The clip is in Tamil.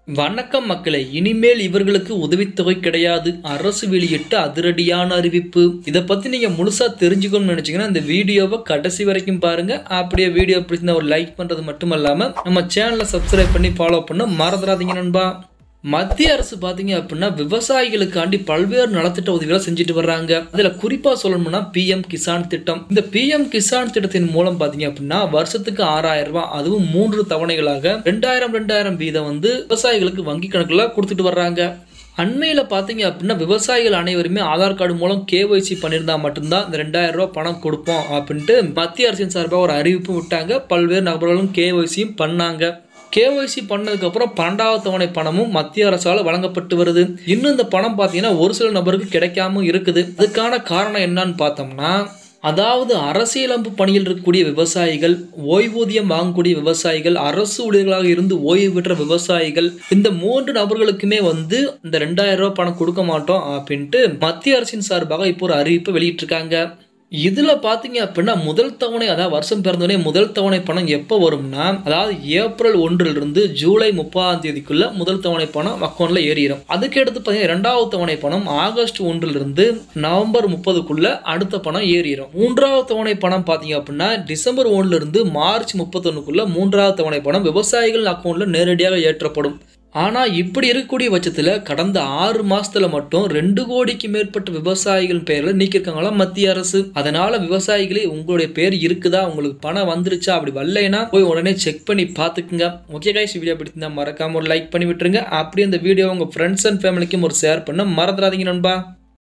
வணக்கம் மக்களே இனிமேல் இவர்களுக்கு உதவித்தொகை கிடையாது அரசு வெளியிட்ட அதிரடியான அறிவிப்பு இதை பத்தி நீங்க முழுசா தெரிஞ்சுக்கணும்னு நினைச்சீங்கன்னா இந்த வீடியோவை கடைசி வரைக்கும் பாருங்க அப்படியே வீடியோ பிடிச்சிருந்தா ஒரு லைக் பண்றது மட்டும் இல்லாம நம்ம சேனலை சப்ஸ்கிரைப் பண்ணி ஃபாலோ பண்ண மறந்துடாதீங்க நண்பா மத்திய அரசு பாத்தீங்க அப்படின்னா விவசாயிகளுக்காண்டி பல்வேறு நலத்திட்ட உதவிகளை செஞ்சுட்டு வர்றாங்க அதுல குறிப்பா சொல்லணும்னா பிஎம் கிசான் திட்டம் இந்த பிஎம் கிசான் திட்டத்தின் மூலம் பாத்தீங்க அப்படின்னா வருஷத்துக்கு ஆறாயிரம் ரூபாய் அதுவும் மூன்று தவணைகளாக ரெண்டாயிரம் ரெண்டாயிரம் வீதம் வந்து விவசாயிகளுக்கு வங்கி கணக்குல கொடுத்துட்டு வர்றாங்க அண்மையில் பார்த்தீங்க அப்படின்னா விவசாயிகள் அனைவருமே ஆதார் கார்டு மூலம் கேஒய்சி பண்ணியிருந்தா மட்டும்தான் இந்த ரெண்டாயிரம் ரூபாய் பணம் கொடுப்போம் அப்படின்ட்டு மத்திய அரசின் சார்பாக ஒரு அறிவிப்பு விட்டாங்க பல்வேறு நபர்களும் கேஒய்சியும் பண்ணாங்க கேஒய்சி பண்ணதுக்கப்புறம் பன்னெண்டாவது தவணை பணமும் மத்திய அரசால் வழங்கப்பட்டு வருது இன்னும் இந்த பணம் பார்த்தீங்கன்னா ஒரு சில நபருக்கு கிடைக்காம இருக்குது அதுக்கான காரணம் என்னன்னு பார்த்தோம்னா அதாவது அரசியலமைப்பு பணியில் இருக்கக்கூடிய விவசாயிகள் ஓய்வூதியம் வாங்கக்கூடிய விவசாயிகள் அரசு ஊழியர்களாக இருந்து ஓய்வு பெற்ற விவசாயிகள் இந்த மூன்று நபர்களுக்குமே வந்து இந்த ரெண்டாயிரம் ரூபாய் பணம் கொடுக்க மாட்டோம் அப்படின்ட்டு மத்திய அரசின் சார்பாக இப்போ ஒரு அறிவிப்பை வெளியிட்டிருக்காங்க இதுல பாத்தீங்க அப்படின்னா முதல் தவணை அதாவது வருஷம் பிறந்தோடனே முதல் தவணை பணம் எப்போ வரும்னா அதாவது ஏப்ரல் ஒன்றில் இருந்து ஜூலை முப்பதாம் தேதிக்குள்ள முதல் தவணை பணம் அக்கௌண்ட்ல ஏறிடும் அதுக்கு அடுத்து பாத்தீங்கன்னா இரண்டாவது தவணை பணம் ஆகஸ்ட் ஒன்றில் இருந்து நவம்பர் முப்பதுக்குள்ள அடுத்த பணம் ஏறிடும் மூன்றாவது தவணை பணம் பாத்தீங்க அப்படின்னா டிசம்பர் ஒன்றுல இருந்து மார்ச் முப்பத்தொன்னுக்குள்ள மூன்றாவது தவணை பணம் விவசாயிகள் அக்கௌண்ட்ல நேரடியாக ஏற்றப்படும் ஆனா இப்படி இருக்கக்கூடிய பட்சத்துல கடந்த ஆறு மாசத்துல மட்டும் ரெண்டு கோடிக்கு மேற்பட்ட விவசாயிகள் பெயர்ல நீக்கிருக்காங்களாம் மத்திய அரசு அதனால விவசாயிகளே உங்களுடைய பேர் இருக்குதா உங்களுக்கு பணம் வந்துருச்சா அப்படி வரலைன்னா போய் உடனே செக் பண்ணி பாத்துக்குங்க ஓகே கைஸ் வீடியோ பிடிச்சிருந்தா மறக்காம ஒரு லைக் பண்ணி விட்டுருங்க அப்படியே இந்த வீடியோ உங்க ஃப்ரெண்ட்ஸ் அண்ட் ஃபேமிலிக்கும் ஒரு ஷேர் பண்ண மறந்துடாதீங்க நண்பா